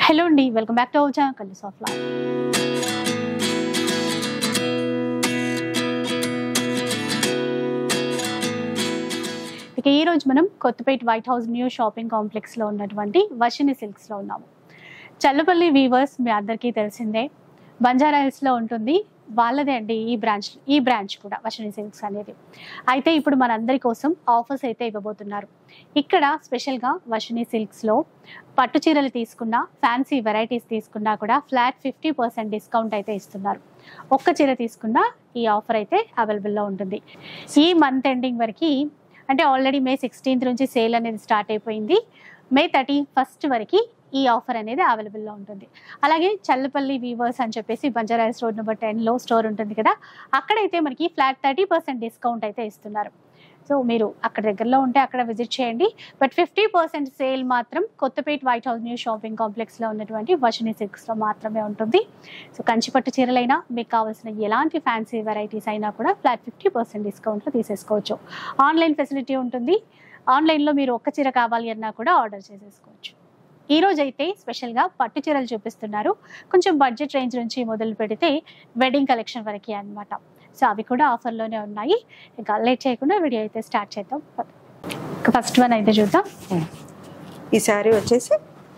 Hello అండి welcome back to our channel కల్లీస్ of life ఇక ఈ రోజు మనం Kothapeta white house new shopping complex లో ఉన్నటువంటి వర్షిని సిల్క్స్ లో ఉన్నాము చల్లపల్లి వీవర్స్ మీ అందరికీ తెలిసిందే బంజారా హిల్స్ లో ఉంటుంది వాళ్ళదే అండి ఈ బ్రాంచ్ ఈ బ్రాంచ్ కూడా వర్షిని సిల్క్స్ అనేది అయితే ఇప్పుడు మనందరి కోసం ఆఫర్స్ అయితే ఇవ్వబోతున్నారు ఇక్కడ స్పెషల్గా వర్షిని సిల్క్స్లో పట్టు చీరలు తీసుకున్నా ఫ్యాన్సీ వెరైటీస్ తీసుకున్నా కూడా ఫ్లాట్ ఫిఫ్టీ పర్సెంట్ డిస్కౌంట్ అయితే ఇస్తున్నారు ఒక్క చీర తీసుకున్నా ఈ ఆఫర్ అయితే అవైలబుల్లో ఉంటుంది ఈ మంత్ ఎండింగ్ వరకు అంటే ఆల్రెడీ మే సిక్స్టీన్త్ నుంచి సేల్ అనేది స్టార్ట్ అయిపోయింది మే థర్టీ ఫస్ట్ వరకు ఈ ఆఫర్ అనేది అవైలబుల్లో ఉంటుంది అలాగే చల్లపల్లి వీవర్స్ అని చెప్పేసి బంజారాస్ రోడ్ నెంబర్ టెన్లో స్టోర్ ఉంటుంది కదా అక్కడైతే మనకి ఫ్లాట్ థర్టీ పర్సెంట్ డిస్కౌంట్ అయితే ఇస్తున్నారు సో మీరు అక్కడ దగ్గరలో ఉంటే అక్కడ విజిట్ చేయండి బట్ ఫిఫ్టీ పర్సెంట్ సేల్ మాత్రం Kothapeta white house new shopping కాంప్లెక్స్లో ఉన్నటువంటి వర్షిని సిల్క్స్లో మాత్రమే ఉంటుంది సో కంచిపట్టు చీరలైనా మీకు కావాల్సిన ఎలాంటి ఫ్యాన్సీ వెరైటీస్ అయినా కూడా ఫ్లాట్ ఫిఫ్టీ పర్సెంట్ డిస్కౌంట్లో తీసేసుకోవచ్చు ఆన్లైన్ ఫెసిలిటీ ఉంటుంది ఆన్లైన్లో మీరు ఒక్క చీర కావాలి అన్నా కూడా ఆర్డర్ చేసేసుకోవచ్చు ఈ రోజు అయితే స్పెషల్గా పట్టు చీరలు చూపిస్తున్నారు కొంచెం బడ్జెట్ రేంజ్ నుంచి మొదలు పెడితే వెడ్డింగ్ కలెక్షన్ వరకు అన్నమాట సో అవి కూడా ఆఫర్లోనే ఉన్నాయి ఇంకా లేట్ చేయకుండా వీడియో అయితే స్టార్ట్ చేద్దాం ఫస్ట్ వన్ అయితే చూద్దాం ఈ శారీ వచ్చేసి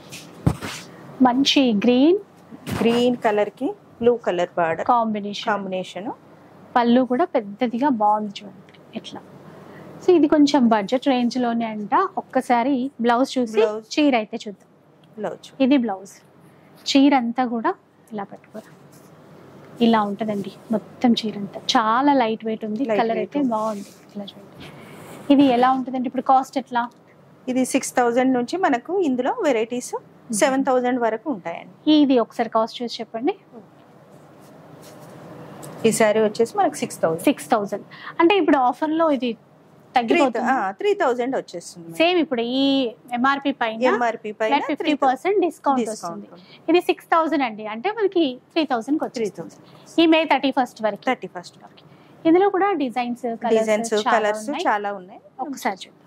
మంచి గ్రీన్ గ్రీన్ కలర్ కి blue colour border combination combination పళ్ళు కూడా పెద్దదిగా బాగుంది చూడండి ఇట్లా సో ఇది కొంచెం బడ్జెట్ రేంజ్ లోనే అంట ఒక్కసారి బ్లౌజ్ చూసి Blouse. చీర అయితే చూద్దాం బ్లౌజ్ ఇది బ్లౌజ్ చీర అంతా కూడా ఇలా పెట్టుకోరా ఇలా ఉంటదండి మొత్తం చీర అంతా చాలా లైట్ వెయిట్ ఉంది Light కలర్ weight అయితే ఉంది. బాగుంది ఇలా చూడండి ఇది ఎలా ఉంటదండి ఇప్పుడు కాస్ట్ ఎట్లా ఇది సిక్స్ థౌజండ్ నుంచి మనకు ఇందులో వెరైటీస్ సెవెన్ థౌజండ్ వరకు ఉంటాయండి ఇది ఒకసారి కాస్ట్ చూసి చెప్పండి ఈ శారీ వచ్చేసి మనకు సిక్స్ థౌజండ్ సిక్స్ థౌజండ్ అంటే ఇప్పుడు ఆఫర్ లో ఇది త్రీ తగ్గిపోతుంది త్రీ థౌజండ్ వచ్చేస్తుంది సేమ్ ఇప్పుడు ఈ ఎంఆర్పి పైన ఎంఆర్పి పైన ఫిఫ్టీ పర్సెంట్ డిస్కౌంట్ డిస్కౌంట్ వస్తుంది ఇది సిక్స్ థౌసండ్ అండి అంటే మనకి త్రీ థౌసండ్ త్రీ వచ్చేస్తుంది థౌసండ్ ఈ మే థర్టీ ఫస్ట్ వరకు థర్టీ ఫస్ట్ ఇందులో కూడా డిజైన్స్ డిజైన్స్ కలర్స్ కలర్స్ చాలా ఉన్నాయి ఒకసారి చూద్దాం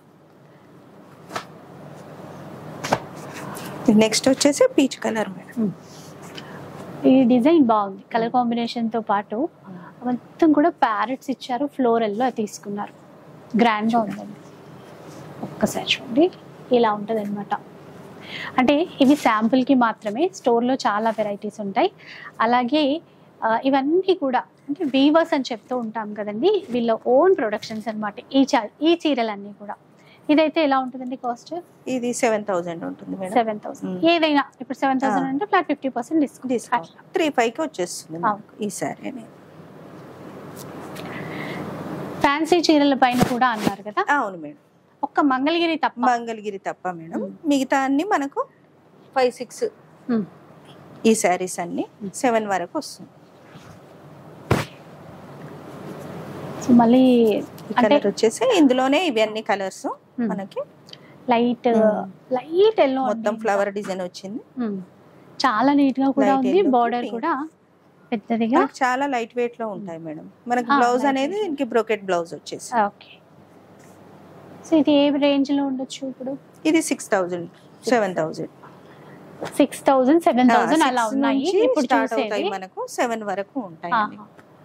నెక్స్ట్ వచ్చేసి పీచ్ కలర్ మేడం ఈ డిజైన్ బాగుంది కలర్ కాంబినేషన్ తో పాటు మొత్తం కూడా ప్యారెట్స్ ఇచ్చారు ఫ్లోరల్ లో తీసుకున్నారు గ్రాండ్ గా ఉందండి ఒక్కసారి చూడండి ఇలా ఉంటది అనమాట అంటే ఇవి శాంపుల్ కి మాత్రమే స్టోర్ లో చాలా వెరైటీస్ ఉంటాయి అలాగే ఆ, ఇవన్నీ కూడా అంటే వీవర్స్ అని చెప్తూ ఉంటాం కదండి వీళ్ళ ఓన్ ప్రొడక్షన్స్ అన్నమాట ఈ చా ఈ చీరలన్నీ కూడా ఇదైతే ఎలా ఉంటుందండి కాస్ట్ ఇది సెవెన్ థౌజండ్ ఉంటుంది మేడం సెవెన్ థౌసండ్ Mm. ఏదైనా ఇప్పుడు సెవెన్ థౌసండ్ ఆ. అంటే flat fifty percent discount discount three five కి వచ్చేస్తుంది అవును. మనకు ఈ శారీ అనేది ఫ్యాన్సీ చీరల పైన కూడా అన్నారు కదా అవును మేడం ఒక్క మంగళగిరి తప్ప మంగళగిరి తప్ప మేడం మ్మ్. మిగతా అన్ని మనకు ఫైవ్ సిక్స్ మ్మ్. ఈ శారీస్ అన్ని మ్మ్. సెవెన్ వరకు వస్తుంది సో మళ్ళీ ఈ అంటే కలర్ వచ్చేసి ఇందులోనే ఇవి అన్ని కలర్స్ మ్మ్. మనకి లైట్ మ్మ్. లైట్ ఎల్లో మొత్తం ఫ్లవర్ డిజైన్ వచ్చింది చాలా నీట్ గా కూడా Light ఉంది yellow, బార్డర్ pink. కూడా పెద్దదిగా మనకి చాలా లైట్ వెయిట్ లో ఉంటాయి మేడం మనకి ఆ, బ్లౌజ్ light అనేది weight. దీనికి బ్రోకెట్ బ్లౌజ్ వచ్చేసి ఓకే సో ఇది ఏ రేంజ్ లో ఉండొచ్చు ఇప్పుడు ఇది six thousand seven thousand six thousand seven thousand అలా ఉన్నాయి ఇప్పుడు స్టార్ట్ అవుతాయి చూసేది మనకు సెవెన్ వరకు ఉంటాయి ఆహా.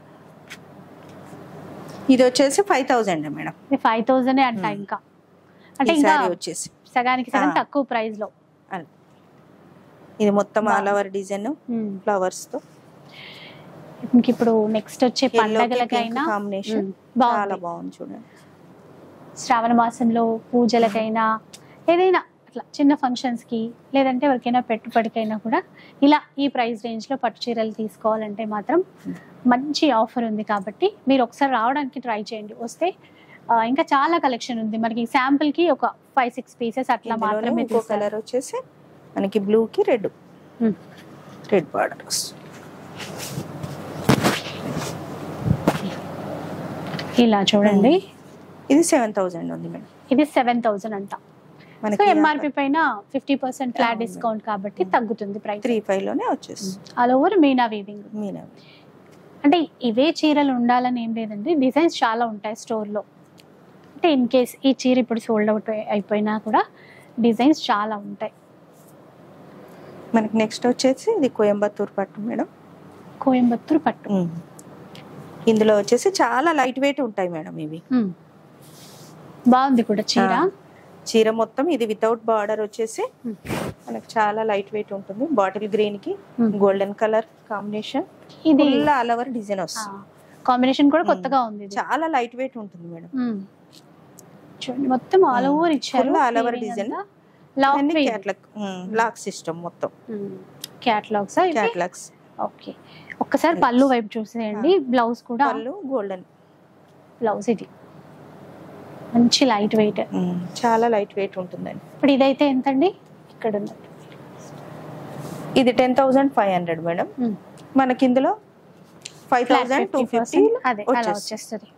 ఇది వచ్చేసి ఫైవ్ థౌజండ్ మేడం ఇది ఫైవ్ థౌసండ్ అంట మ్మ్. ఇంకా అంటే ఈ ఇంకా శారీ వచ్చేసి సగానికి సగం ఆ. తక్కువ ప్రైస్ లో అది. ఇది మొత్తం ఆల్ బాగుంది. ఓవర్ డిజైన్ మ్మ్. ఫ్లవర్స్ తో ఇంక ఇప్పుడు నెక్స్ట్ వచ్చే పండగలకైనా కాంబినేషన్ మ్మ్. చాలా బాగుంది బాగుంది చూడండి శ్రావణ మాసంలో పూజలకైనా ఏదైనా అట్లా చిన్న ఫంక్షన్స్ కి లేదంటే ఎవరికైనా పెట్టుబడికైనా కూడా ఇలా ఈ ప్రైస్ రేంజ్ లో పట్టు చీరలు తీసుకోవాలంటే మాత్రం మంచి ఆఫర్ ఉంది కాబట్టి మీరు ఒకసారి రావడానికి ట్రై చేయండి వస్తే ఆ, ఇంకా చాలా కలెక్షన్ ఉంది మనకి శాంపుల్ కి ఒక ఫైవ్ సిక్స్ పీసెస్ అట్లా ఇందులోనే మాత్రమే ఇంకో తీస్తారు. కలర్ వచ్చేసి మనకి బ్లూ కి రెడ్ మ్మ్. రెడ్ బార్డర్ ఇలా చూడండి ఇది సెవెన్ థౌజండ్ ఉంది మేడం ఇది సెవెన్ థౌసండ్ అంట సో మనకి ఎంఆర్పి పైన ఫిఫ్టీ పర్సెంట్ ఫ్లాట్ అవును. డిస్కౌంట్ కాబట్టి తగ్గుతుంది ప్రైస్ త్రీ ఫైవ్ లోనే వచ్చేస్తుంది all over Meena weaving Meena అంటే ఇవే చీరలు ఉండాలని ఏం లేదండి డిజైన్స్ చాలా ఉంటాయి స్టోర్లో అంటే ఇన్ కేస్ ఈ చీర ఇప్పుడు సోల్డ్ అవుట్ అయిపోయినా కూడా డిజైన్స్ చాలా ఉంటాయి మనకి నెక్స్ట్ వచ్చేసి ఇది కోయంబత్తూర్ పట్టు మేడం కోయంబత్తూర్ పట్టు ఇందులో వచ్చేసి చాలా లైట్ వెయిట్ ఉంటాయి మేడం ఇవి ఉమ్. బాగుంది కూడా చీర ఆ. చీర మొత్తం ఇది వితౌట్ బార్డర్ వచ్చేసి ఉమ్. మనకు చాలా లైట్ వెయిట్ ఉంటుంది బాటిల్ గ్రీన్ కి ఉమ్. గోల్డెన్ కలర్ కాంబినేషన్ ఇది ఫుల్ ఆల్ ఓవర్ డిజైన్ వస్తుంది కాంబినేషన్ కూడా ఉమ్. కొత్తగా ఉంది ఇది. చాలా లైట్ వెయిట్ ఉంటుంది మేడం ఉమ్. చూడండి మొత్తం ఆల్ ఉమ్. ఓవర్ ఇచ్చారు Full all over design. Lock catalogue lock system మొత్తం క్యాటలాగ్స్ క్యాట్లాగ్స్ ఓకే ఒక్కసారి పళ్ళు వైపు చూసేయండి బ్లౌజ్ కూడా పళ్ళు గోల్డెన్ బ్లౌజ్ ఇది మంచి లైట్ వెయిట్ చాలా లైట్ వెయిట్ ఉంటుందండి ఇప్పుడు ఇదైతే ఎంతండి ఇక్కడ ఉన్నది ఇది ten thousand five hundred madam ఉమ్. మనకి ఇందులో five Flat thousand two 50% fifty అదే అలా వచ్చేస్తుంది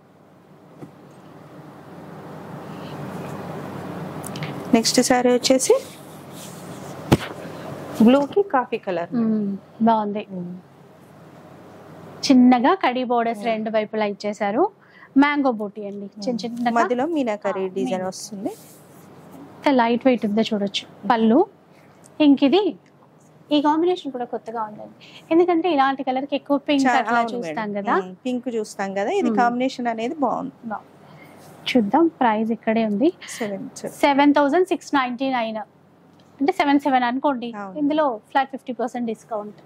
నెక్స్ట్ సారీ వచ్చేసి బ్లూ కి కాఫీ కలర్ ఉమ్, బాగుంది చిన్నగా కడి బోర్డర్స్ రెండు వైపులా ఇచ్చేసారు మ్యాంగో బూటీ అండి చిన్న చిన్నగా మధ్యలో మీనాకరీ ఆ, డిజైన్ మీనా. వస్తుంది ఎంత లైట్ వెయిట్ ఉందో చూడొచ్చు పళ్ళు ఇంక ఇది ఈ కాంబినేషన్ కూడా కొత్తగా ఉందండి ఎందుకంటే ఇలాంటి కలర్ కి ఎక్కువ పింక్ అట్లా చూస్తాం కదా పింక్ చూస్తాం కదా ఇది మ్మ్. కాంబినేషన్ అనేది బాగుంది బాగుంది. చూద్దాం ప్రైస్ ఇక్కడే ఉంది seven seven thousand six ninety nine అంటే సెవెన్ సెవెన్ అనుకోండి అవును. ఇందులో ఫ్లాట్ ఫిఫ్టీ పర్సెంట్ డిస్కౌంట్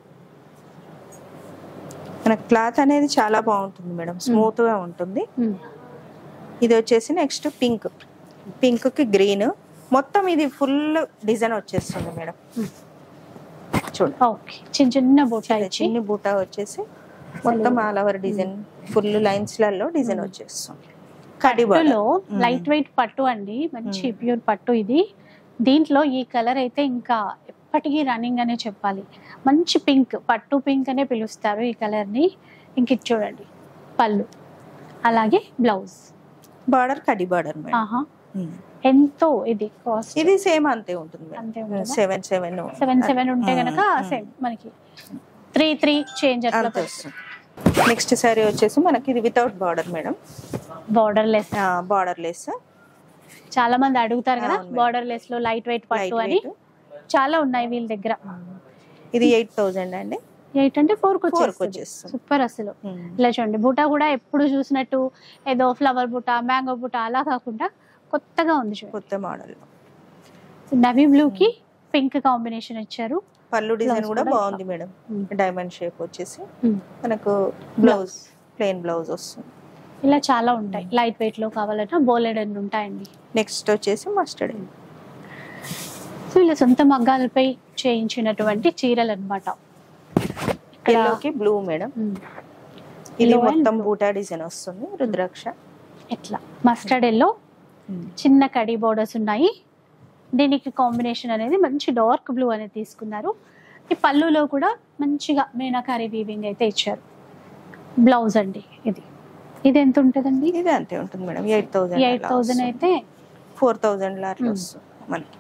మన క్లాత్ అనేది చాలా బాగుంటుంది మేడం స్మూత్ గా ఉంటుంది ఇది వచ్చేసి నెక్స్ట్ పింక్ పింక్ కి గ్రీన్ మొత్తం ఇది ఫుల్ డిజైన్ వచ్చేస్తుంది మేడం మ్మ్. చూడండి ఓకే చిన్న చిన్న బూటా చిన్న ఇచ్చి చిన్ని బూటా వచ్చేసి మొత్తం all over design full lines లలో డిజైన్ మ్మ్. వచ్చేస్తుంది కడి border. పట్టులో మ్మ్. లైట్ వెయిట్ పట్టు అండి మంచి మ్మ్. ప్యూర్ పట్టు ఇది దీంట్లో ఈ కలర్ అయితే ఇంకా ఎప్పటికీ రన్నింగ్ అనే చెప్పాలి మంచి పింక్ పట్టు పింక్ అనే పిలుస్తారు ఈ కలర్ ని ఇంక ఇది చూడండి పళ్ళు అలాగే బ్లౌజ్ బార్డర్ కడి బార్డర్ మేడం ఆహా మ్మ్. ఎంతో ఇది కాస్ట్ ఇది సేమ్ అంతే ఉంటుంది అంతే మేడం ఉంటుందా? సెవెన్ సెవెన్ సెవెన్ సెవెన్ ఉంటే మ్మ్. గనక మ్మ్. సేమ్ మనకి త్రీ త్రీ చేంజ్ అట్లా అంతే వస్తుంది నెక్స్ట్ సారీ వచ్చేసి మనకి ఇది without border madam borderless borderless చాలా మంది అడుగుతారు కదా అవును మేడం. బార్డర్ లెస్ లో లైట్ వెయిట్ పట్టు అని చాలా ఉన్నాయి వీళ్ళ దగ్గర ఇది ఎయిట్ థౌజండ్ అండి ఎయిట్ అంటే ఫోర్ కి Four కి వచ్చేస్తుంది వచ్చేస్తుంది. సూపర్ అసలు మ్మ్. ఇలా చూడండి బుటా కూడా ఎప్పుడు చూసినట్టు ఏదో ఫ్లవర్ బుటా మ్యాంగో బుటా అలా కాకుండా కొత్తగా ఉంది చూడండి కొత్త మోడల్ నవీ బ్లూ కి పింక్ కాంబినేషన్ ఇచ్చారు పళ్ళు డిజైన్ Blouse కూడా కూడా బాగుంది మేడం మ్మ్. డైమండ్ షేప్ వచ్చేసి మ్మ్. మనకు బ్లౌజ్ ప్లెయిన్ బ్లౌజ్ వస్తుంది ఇలా చాలా ఉంటాయి లైట్ వెయిట్ లో కావాలన్నా బోలెడ్ అని ఉంటాయండి నెక్స్ట్ వచ్చేసి మస్టర్డ్ సో ఇలా సొంత మగ్గాలపై చేయించినటువంటి చీరలు అనమాట ఎల్లోకి బ్లూ మేడం ఇది Yellow and మొత్తం blue. బూటా డిజైన్ వస్తుంది రుద్రాక్ష ఎట్లా మస్టర్డ్ ఎల్లో చిన్న కడి బోర్డర్స్ ఉన్నాయి దీనికి కాంబినేషన్ అనేది మంచి డార్క్ బ్లూ అనేది తీసుకున్నారు ఈ పళ్ళులో కూడా మంచిగా మీనాకారి వీవింగ్ అయితే ఇచ్చారు బ్లౌజ్ అండి ఇది ఇది ఎంత ఉంటుందండి ఇది అంతే ఉంటుంది madam eight thousand eight thousand అయితే ఫోర్ థౌసండ్ లా అట్లా మ్మ్. వస్తుంది మనకి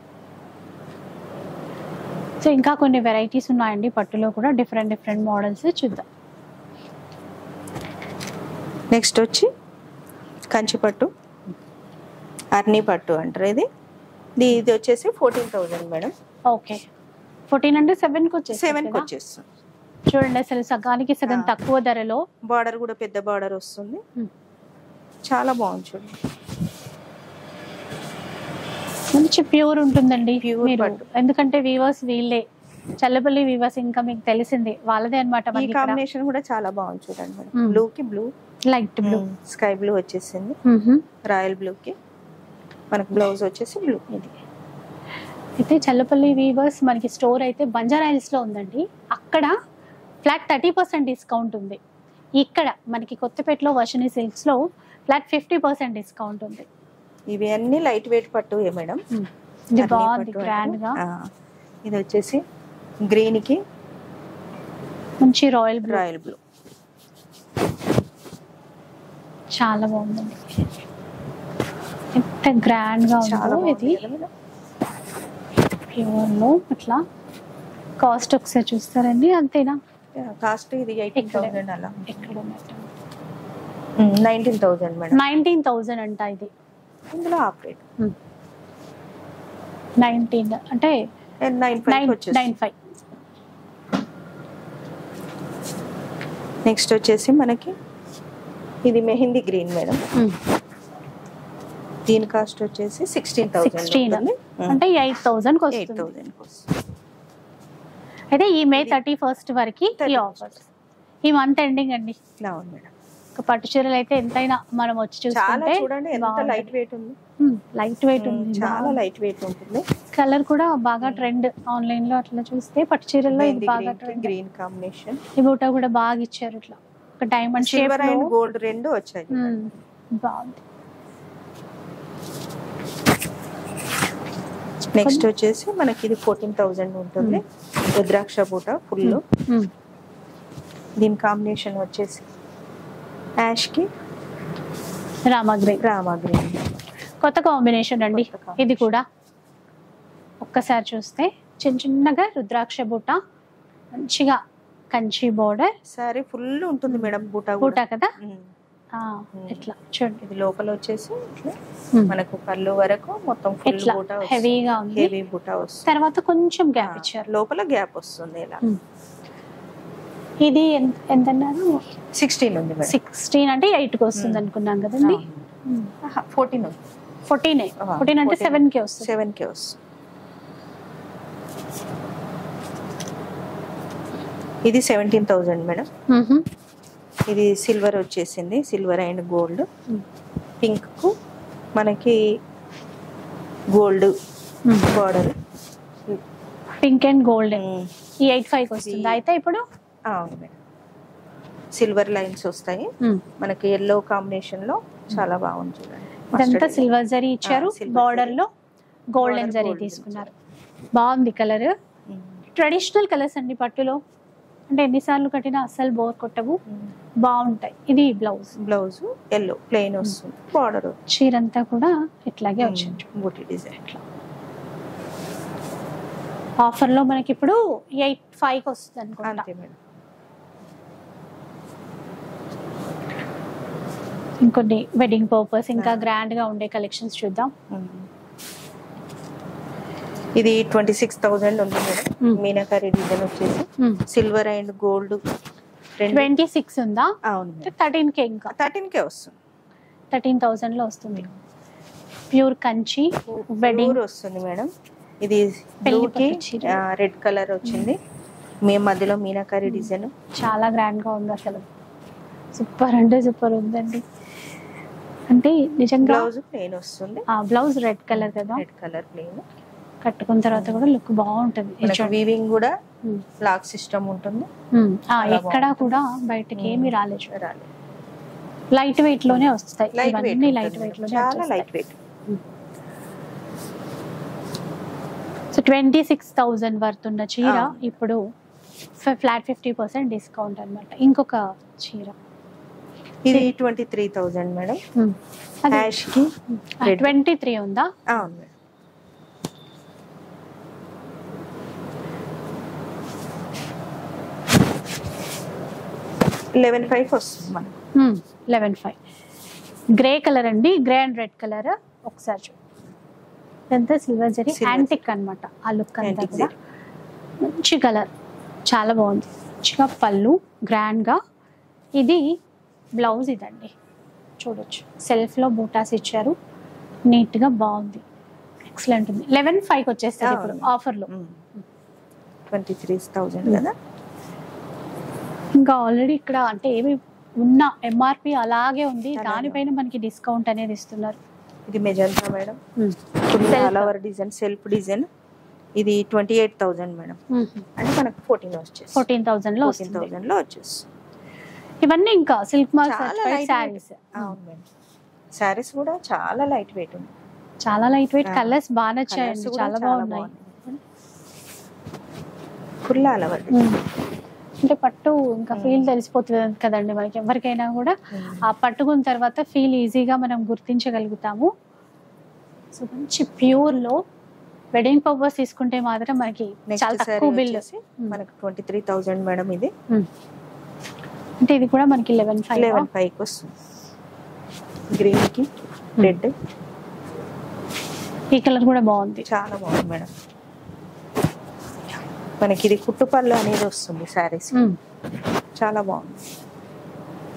సో ఇంకా కొన్ని వెరైటీస్ ఉన్నాయండి పట్టులో కూడా డిఫరెంట్ డిఫరెంట్ మోడల్స్ చూద్దాం నెక్స్ట్ వచ్చి కంచి పట్టు అర్ని పట్టు అంటారు ఇది ఇది ఇది వచ్చేసి fourteen thousand madam okay fourteen అంటే సెవెన్ కి వచ్చేసి సెవెన్ కి వచ్చేస్తుంది చూడండి అసలు సగానికి సగం ఆ. తక్కువ ధరలో బార్డర్ కూడా పెద్ద బార్డర్ వస్తుంది మ్మ్. చాలా బాగుంది చూడండి మంచి ప్యూర్ ఉంటుందండి Pure మీరు పట్టు. ఎందుకంటే వీవర్స్ వీళ్ళే చల్లపల్లి వీవర్స్ ఇంకా మీకు తెలిసింది వాళ్ళదే అనమాట ఈ కాంబినేషన్ కూడా చాలా బాగుంది చూడండి మేడం మ్మ్. బ్లూ కి blue light blue sky blue వచ్చేసింది రాయల్ బ్లూ కి మనకు బ్లౌజ్ వచ్చేసి బ్లూ ఇది అయితే చల్లపల్లి వీవర్స్ మనకి స్టోర్ అయితే బంజారా హిల్స్ లో ఉందండి అక్కడ ఫ్లాట్ థర్టీ పర్సెంట్ డిస్కౌంట్ ఉంది ఇక్కడ మనకి కొత్తపేటలో వర్షిని సిల్క్స్ లో ఫ్లాట్ ఫిఫ్టీ పర్సెంట్ డిస్కౌంట్ ఉంది ఇవి అన్ని లైట్ వెయిట్ పట్టు మేడం ఇది అర్ని బాగుంది పట్టు గ్రాండ్ గా అంటారు. ఆ, ఇది వచ్చేసి గ్రీన్ కి మంచి రాయల్ బ్లూ రాయల్ బ్లూ చాలా బాగుందండి ఎంత గ్రాండ్ గా చాలా ఉందో ఇది బాగుంది కదా మేడం? ప్యూర్ లో అట్లా కాస్ట్ ఒకసారి చూస్తారండి అంతేనా కాస్ట్ ఇది ఎయిటీన్ ఇక్కడే. థౌసండ్ అలా ఎక్కడ nineteen thousand madam nineteen thousand అంట ఇది ఇందులో హాఫ్ రేట్ నైన్టీన్ అంటే నైన్ ఫైవ్ నైన్ వచ్చేసి నైన్ ఫైవ్ నెక్స్ట్ వచ్చేసి మనకి ఇది మెహందీ గ్రీన్ మేడం దీని కాస్ట్ వచ్చేసి సిక్స్టీన్ సిక్స్టీన్ థౌసండ్ అంటే ఎయిట్ థౌసండ్ కి ఎయిట్ వస్తుంది థౌసండ్ అయితే ఈ మే థర్టీ ఫస్ట్ వరకు ఈ 31st. ఆఫర్స్ ఈ మంత్ ఎండింగ్ అండి అవును మేడం ఒక పట్టు చీరలు అయితే ఎంతైనా మనం వచ్చి చాలా చూసుకుంటే చూడండి ఎంత లైట్ వెయిట్ ఉంది లైట్ వెయిట్ ఉంది చాలా లైట్ వెయిట్ ఉంటుంది కలర్ కూడా బాగా ట్రెండ్ ఆన్లైన్ లో అట్లా చూస్తే పట్టు చీరల్లో ఇది బాగా ట్రెండ్ గ్రీన్ కాంబినేషన్ ఈ బూట కూడా బాగా ఇచ్చారు ఇట్లా ఒక diamond shape silver and gold రెండు వచ్చాయి బాగుంది నెక్స్ట్ వచ్చేసి మనకి ఇది ఫోర్టీన్ థౌజండ్ ఉంటుంది రుద్రాక్ష బూట ఫుల్ మ్మ్. దీని కాంబినేషన్ వచ్చేసి యాష్ కి రామా గ్రీన్ రామా గ్రీన్ కొత్త కాంబినేషన్ అండి కొత్త combination. ఇది కూడా ఒక్కసారి చూస్తే చిన్న చిన్నగా రుద్రాక్ష బూట మంచిగా కంచి బోర్డర్ సారీ ఫుల్ ఉంటుంది మేడం బూట బూట కూడా కదా ఉమ్. ఆ, ఇట్లా చూడండి ఇది లోపల వచ్చేసి ఇట్లా మ్మ్. మనకు పళ్ళు వరకు మొత్తం ఫుల్ ఇట్లా బూట హెవీగా ఉంది హెవీ బూట వస్తుంది తర్వాత కొంచెం గ్యాప్ ఇచ్చారు లోపల గ్యాప్ వస్తుంది ఇలా మ్మ్. ఇది ఎంత ఎంత అన్నారు సిక్స్టీన్ ఉంది మేడం సిక్స్టీన్ అంటే ఎయిట్ కి వస్తుంది అనుకున్నాం కదండి ఫోర్టీన్ ఉంది ఫోర్టీన్ ఆ, ఫోర్టీన్ అంటే 14. సెవెన్ కి వస్తుంది సెవెన్ కే వస్తుంది ఇది సెవెంటీన్ థౌజండ్ మేడం మ్మ్. ఇది సిల్వర్ వచ్చేసింది సిల్వర్ అండ్ గోల్డ్ మ్మ్. పింక్ కు మనకి గోల్డ్ మ్మ్. బార్డర్ పింక్ అండ్ గోల్డెన్ ఈ ఎయిట్ ఫైవ్ కి వస్తుంది అయితే ఇప్పుడు అవును మేడం సిల్వర్ లైన్స్ వస్తాయి మనకి ఎల్లో కాంబినేషన్ లో చాలా బాగుంది చూడండి ఇదంతా Mustard సిల్వర్ జరీ ఇచ్చారు ఆ, silver బార్డర్ జరీ. లో గోల్డెన్ Border జరీ golden తీసుకున్నారు బాగుంది కలర్ మ్మ్. ట్రెడిషనల్ కలర్స్ అండి పట్టులో అంటే ఎన్నిసార్లు కట్టినా అస్సలు బోర్ కొట్టవు మ్మ్. బాగుంటాయి ఇది బ్లౌజ్ బ్లౌజ్ ఎల్లో ప్లెయిన్ వస్తుంది బార్డర్ చీర అంతా కూడా ఇట్లాగే వచ్చింది బూటీ డిజైన్ ఆఫర్ లో మనకి ఇప్పుడు ఎయిట్ ఫైవ్ కి వస్తుంది అనుకుంటా అంతే మేడం ఇంకొన్ని వెడ్డింగ్ పర్పస్ ఇంకా గ్రాండ్ గా ఉండే కలెక్షన్స్ చూద్దాం ఇది ట్వంటీ సిక్స్ థౌజండ్ ఉంది మేడం మ్మ్. మీనాకారి డిజైన్ వచ్చేసి సిల్వర్ అండ్ గోల్డ్ రెండు ట్వంటీ సిక్స్ ఉందా అవును మేడం థర్టీన్ కే ఇంకా థర్టీన్ కే వస్తుంది థర్టీన్ థౌసండ్ లో వస్తుంది ప్యూర్ కంచి వెడ్డింగ్ Blue వస్తుంది మేడం ఇది పెళ్లి బ్లూ కి పట్టు చీర. రెడ్ కలర్ వచ్చింది మీ మధ్యలో మీనాకారి డిజైన్ చాలా గ్రాండ్ గా ఉంది అసలు సూపర్ అంటే సూపర్ ఉందండి అంటే నిజంగా బ్లౌజ్ ప్లెయిన్ వస్తుంది ఆ బ్లౌజ్ రెడ్ కలర్ కదా రెడ్ కలర్ ప్లెయిన్ కట్టుకున్న తర్వాత కూడా లుక్ బాగుంటుంది ఇది మనకి చూడండి. వీవింగ్ కూడా ఉమ్. లాక్ సిస్టమ్ ఉంటుంది ఉమ్. ఆ, చాలా ఎక్కడా బాగుంటుంది. కూడా బయటకి ఏమీ రాలేదు రాలేదు లైట్ వెయిట్ లోనే వస్తాయి లైట్ ఇవన్నీ వెయిట్ లైట్ వెయిట్ లోనే చాలా light weight so twenty six thousand worth ఉన్న చీర ఆ. ఇప్పుడు ఫ్లాట్ ఫిఫ్టీ పర్సెంట్ డిస్కౌంట్ అన్నమాట ఇంకొక చీర ఇది twenty three thousand madam ash కి red. ట్వంటీ త్రీ ఉందా అవును మేడం లెవెన్ ఫైవ్ వస్తుంది మనకు లెవెన్ ఫైవ్ గ్రే కలర్ అండి గ్రే అండ్ రెడ్ కలర్ ఒకసారి చూడండి ఇదంతా సిల్వర్ జరీ Silver యాంటిక్ అన్నమాట ఆ లుక్ అంతా Antique కూడా మంచి కలర్ చాలా బాగుంది మంచిగా పళ్ళు గ్రాండ్ గా ఇది బ్లౌజ్ ఇదండి చూడొచ్చు సెల్ఫ్ లో బూటాస్ ఇచ్చారు నీట్ గా బాగుంది ఎక్సలెంట్ ఉంది లెవెన్ ఫైవ్ వచ్చేస్తుంది ఇప్పుడు అవును. ఆఫర్ లో ట్వంటీ త్రీ థౌజండ్ కదా ఇంకా ఆల్రెడీ ఇక్కడ అంటే ఏమి ఉన్న ఎంఆర్పి అలాగే ఉంది అలాగే దానిపైన మనకి డిస్కౌంట్ అనేది ఇస్తున్నారు ఇది magenta madam full Self. All over design self design ఇది ట్వంటీ ఎయిట్ థౌజండ్ మేడం అంటే మనకు ఫోర్టీన్ వచ్చేసి ఫోర్టీన్ థౌసండ్ లో ఫోర్టీన్ వస్తుంది థౌజండ్ లో వచ్చేసి ఇవన్నీ ఇంకా సిల్క్ మార్క్ చాలా సర్టిఫైడ్ light శారీస్ అవును మేడం శారీస్ కూడా చాలా లైట్ వెయిట్ ఉంది చాలా లైట్ వెయిట్ ఆ. కలర్స్ బాగా Colours నచ్చాయండి కూడా చాలా బాగున్నాయి ఫుల్ ఆల్ ఓవర్ ఉమ్. అంటే పట్టు ఇంకా ఫీల్ తెలిసిపోతుంది కదండి మనకి ఎవరికైనా కూడా ఆ పట్టుకున్న తర్వాత ఫీల్ ఈజీగా మనం గుర్తించగలుగుతాము సో మంచి ప్యూర్ లో వెడ్డింగ్ పర్పస్ తీసుకుంటే మాత్రం మనకి చాలా నెక్స్ట్ తక్కువ బిల్ మనకు ట్వంటీ త్రీ థౌజండ్ మేడం ఇది అంటే ఇది కూడా మనకి లెవెన్ ఫైవ్ లెవెన్ ఫైవ్ వస్తుంది గ్రీన్ కి రెడ్ ఈ కలర్ కూడా బాగుంది చాలా బాగుంది మేడం మనకి ఇది కుట్టుపళ్ళు అనేది వస్తుంది శారీస్ ఉమ్. చాలా బాగుంది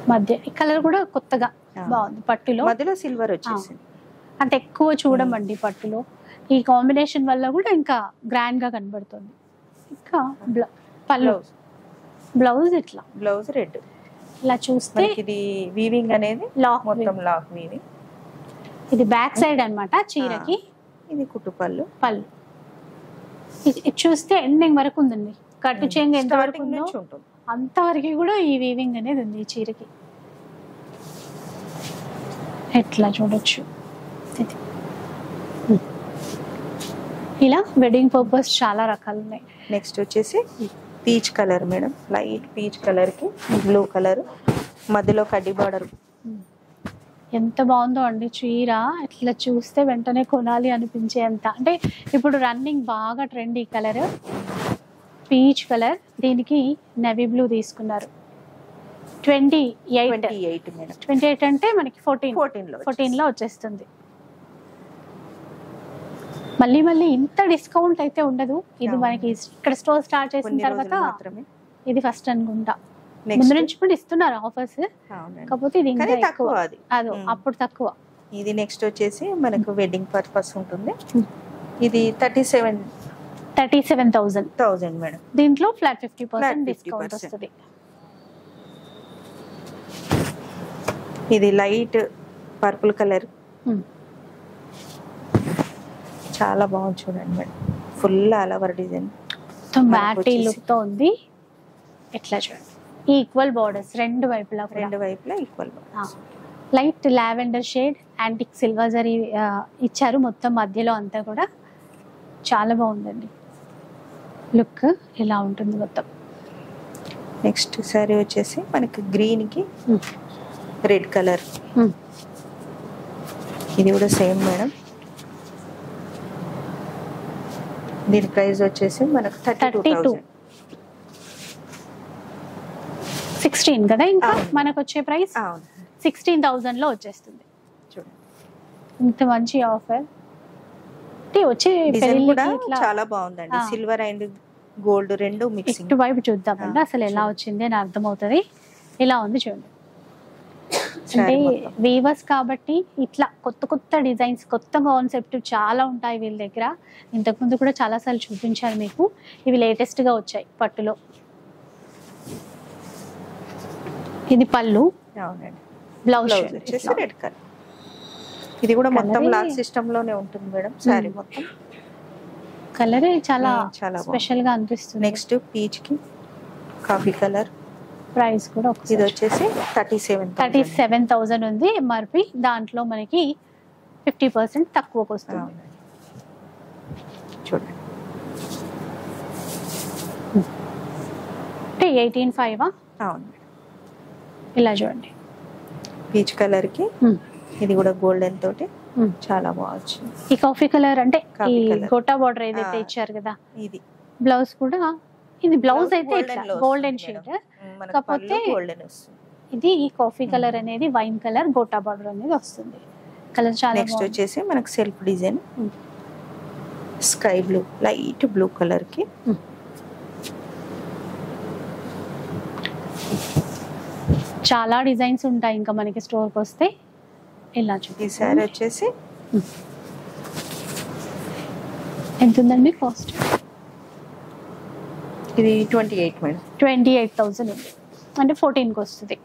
మధ్య ఈ కలర్ కూడా కొత్తగా ఆ. బాగుంది పట్టులో మధ్యలో సిల్వర్ వచ్చేసింది అంటే ఎక్కువ చూడమండి పట్టులో ఈ కాంబినేషన్ వల్ల కూడా ఇంకా గ్రాండ్ గా కనబడుతుంది ఇంకా బ్ల- పళ్ళు బ్లౌజ్ బ్లౌజ్ ఇట్లా బ్లౌజ్ రెడ్ ఇలా చూస్తే మనకి ఇది వీవింగ్ అనేది లాక్ మొత్తం లాక్ వీవింగ్ ఇది బ్యాక్ సైడ్ అన్నమాట చీరకి ఇది కుట్టుపళ్ళు పళ్ళు ఇది ఇది చూస్తే ఎండింగ్ వరకు ఉందండి కట్టు చేంగ్ ఎంత వరకు స్టార్టింగ్ ఉందో నుంచి ఉంటుంది అంతవరకు కూడా ఈ వీవింగ్ అనేది ఉంది ఈ చీరకి ఎట్లా చూడొచ్చు ఇది. ఉమ్. ఇలా వెడ్డింగ్ పర్పస్ చాలా రకాలు ఉన్నాయి నెక్స్ట్ వచ్చేసి peach colour madam light peach colour కి బ్లూ కలర్ మధ్యలో కడ్డీ బార్డర్ ఉమ్. ఎంత బాగుందో అండి చీర ఇట్లా చూస్తే వెంటనే కొనాలి అనిపించే అంత అంటే ఇప్పుడు రన్నింగ్ బాగా ట్రెండ్ ఈ కలర్ పీచ్ కలర్ దీనికి నెవీ బ్లూ తీసుకున్నారు twenty eight twenty eight madam twenty eight అంటే మనకి ఫోర్టీన్ ఫోర్టీన్ లో ఫోర్టీన్ లో వచ్చేస్తుంది మళ్ళీ మళ్ళీ ఇంత డిస్కౌంట్ అయితే ఉండదు ఇది అవును. మనకి ఇక్కడ స్టోర్ స్టార్ట్ చేసిన కొన్ని తర్వాత రోజులు మాత్రమే ఇది ఫస్ట్ అనుకుంటా ముందు నెక్స్ట్ నుంచి కూడా ఇస్తున్నారు ఆఫర్స్ కాకపోతే ఇది ఇంకా కానీ ఎక్కువ తక్కువ అది అదో ఉమ్. అప్పుడు తక్కువ ఇది నెక్స్ట్ వచ్చేసి మనకు వెడ్డింగ్ పర్పస్ ఉంటుంది Hmm. ఇది thirty seven thirty seven thousand thousand madam దీంట్లో ఫ్లాట్ ఫిఫ్టీ పర్సెంట్ 50% డిస్కౌంట్ వస్తుంది ఇది లైట్ పర్పుల్ కలర్ ఉమ్. చాలా బాగుంది చూడండి madam full all over design మొత్తం మనకు మ్యాటీ వచ్చేసి- లుక్ తో ఉంది ఎట్లా చూడండి ఈక్వల్ బార్డర్స్ రెండు వైపులా కూడా రెండు వైపులా equal light lavender shade antique silver జరీ ఆ, ఇచ్చారు మొత్తం మధ్యలో అంతా కూడా చాలా బాగుందండి లుక్ ఇలా ఉంటుంది మొత్తం నెక్స్ట్ సారీ వచ్చేసి మనకి గ్రీన్ కి Hmm. Red colour Hmm. ఇది కూడా సేమ్ మేడం దీని ప్రైస్ వచ్చేసి మనకు థర్టీ టూ 32. థౌసండ్ సిక్స్టీన్ కదా ఇంకా అవును. మనకు వచ్చే ప్రైస్ అవును సిక్స్టీన్ థౌజండ్ లో వచ్చేస్తుంది చూడండి ఇంత మంచి ఆఫర్ అంటే వచ్చే డిజైన్ కూడా పెళ్ళికి ఇట్లా చాలా బాగుందండి ఆ. సిల్వర్ అండ్ గోల్డ్ రెండు మిక్సింగ్ ఇటువైపు చూద్దామండి ఆ, అసలు ఎలా చూడండి. వచ్చింది అని అర్థమవుతుంది ఇలా ఉంది చూడండి అంటే శారీ మొత్తం. వీవర్స్ కాబట్టి ఇట్లా కొత్త కొత్త డిజైన్స్ కొత్త కాన్సెప్ట్ చాలా ఉంటాయి వీళ్ళ దగ్గర ఇంతకుముందు కూడా చాలా సార్లు చూపించాను మీకు ఇవి లేటెస్ట్ గా వచ్చాయి పట్టులో ఇది పళ్ళు అవునండి బ్లౌజ్ బ్లౌజ్ వచ్చేసి రెడ్ కలర్ ఇది కూడా మొత్తం Colour ఏ- లాక్ సిస్టమ్ లోనే ఉంటుంది మేడం శారీ Hmm. మొత్తం కలర్ చాలా Hmm, చాలా బాగుంది. స్పెషల్ గా అనిపిస్తుంది నెక్స్ట్ పీచ్ కి కాఫీ కలర్ ప్రైస్ కూడా ఇది వచ్చేసి thirty seven thirty seven thousand ఉంది ఎంఆర్పి దాంట్లో మనకి ఫిఫ్టీ పర్సెంట్ తక్కువకి వస్తుంది చూడండి అంటే ఎయిటీన్ ఫైవ్ అవును మేడం ఇలా చూడండి పీచ్ కలర్ కి Hmm. ఇది కూడా గోల్డెన్ తోటి Hmm. చాలా బాగా వచ్చింది ఈ కాఫీ కలర్ అంటే ఈ కాఫీ colour. గోటా బార్డర్ ఏదైతే ఆ. ఇచ్చారు కదా ఇది బ్లౌజ్ కూడా ఇది బ్లౌజ్ Blouse అయితే golden ఇట్లా లో గోల్డెన్ వస్తుంది షేడ్ మేడం. మనకు కాకపోతే పళ్ళు గోల్డెన్ వస్తుంది ఇది ఈ కాఫీ Hmm. కలర్ అనేది వైన్ కలర్ గోటా బార్డర్ అనేది వస్తుంది కలర్ చాలా నెక్స్ట్ బాగుంది. వచ్చేసి మనకు self design Hmm. Sky blue light blue colour కి చాలా డిజైన్స్ ఉంటాయి ఇంకా మనకి స్టోర్కి వస్తే ఇలా ఈ చూపి శారీ వచ్చేసి ఎంత ఉందండి కాస్ట్ ఇది twenty eight madam twenty eight thousand ఉంది అంటే ఫోర్టీన్కి వస్తుంది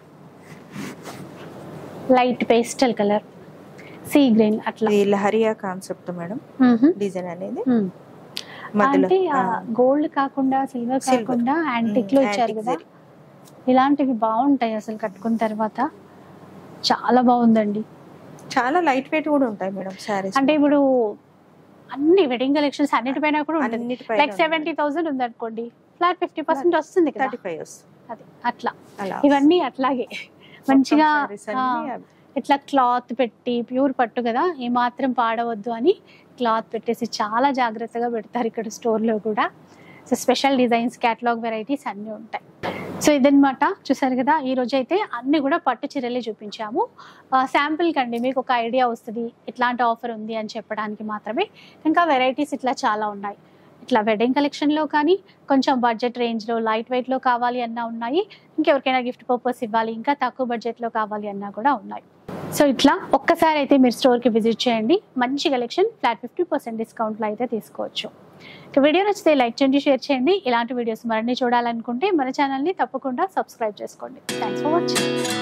light pastel colour sea green అట్లా ఇది లహరియా కాన్సెప్ట్ మేడం మ్మ్. డిజైన్ అనేది మ్మ్. మధ్యలో అంటే ఆ, గోల్డ్ కాకుండా సిల్వర్ Silver. కాకుండా యాంటిక్ లో మ్మ్, ఇచ్చారు antique కదా zari. ఇలాంటివి బాగుంటాయి అసలు కట్టుకున్న తర్వాత చాలా బాగుందండి చాలా లైట్ వెయిట్ కూడా ఉంటాయి మేడం శారీస్ అంటే ఇప్పుడు అన్ని వెడ్డింగ్ కలెక్షన్స్ అన్నిటిపైన కూడా ఉంటుంది అన్నిటిపైన లైక్ సెవెంటీ థౌసండ్ ఉంది అనుకోండి ఫ్లాట్ ఫిఫ్టీ పర్సెంట్ వస్తుంది కదా థర్టీ ఫైవ్ వస్తుంది అది అట్లా అలా ఇవన్నీ అట్లాగే మంచిగా మొత్తం sarees అన్నీ ఆ, అవి. ఇట్లా క్లాత్ పెట్టి ప్యూర్ పట్టు కదా ఏ మాత్రం పాడవద్దు అని క్లాత్ పెట్టేసి చాలా జాగ్రత్తగా పెడతారు ఇక్కడ స్టోర్లో కూడా so special designs catalogue varieties అన్నీ ఉంటాయి సో ఇదన్నమాట చూసారు కదా ఈ రోజు అయితే అన్ని కూడా పట్టు చీరలే చూపించాము శాంపుల్ కండి మీకు ఒక ఐడియా వస్తుంది ఇట్లాంటి ఆఫర్ ఉంది అని చెప్పడానికి మాత్రమే ఇంకా వెరైటీస్ ఇట్లా చాలా ఉన్నాయి ఇట్లా వెడ్డింగ్ కలెక్షన్లో కానీ కొంచెం బడ్జెట్ రేంజ్లో లైట్ వెయిట్లో కావాలి అన్నా ఉన్నాయి ఇంకెవరికైనా గిఫ్ట్ పర్పస్ ఇవ్వాలి ఇంకా తక్కువ బడ్జెట్లో కావాలి అన్నా కూడా ఉన్నాయి సో ఇట్లా ఒక్కసారి అయితే మీరు స్టోర్కి విజిట్ చేయండి మంచి కలెక్షన్ ఫ్లాట్ ఫిఫ్టీ పర్సెంట్ డిస్కౌంట్లో అయితే తీసుకోవచ్చు ఇక వీడియో నచ్చితే లైక్ చేయండి షేర్ చేయండి ఇలాంటి వీడియోస్ మరిన్ని చూడాలనుకుంటే మన ఛానల్ని తప్పకుండా సబ్స్క్రైబ్ చేసుకోండి థ్యాంక్స్ ఫర్ వాచింగ్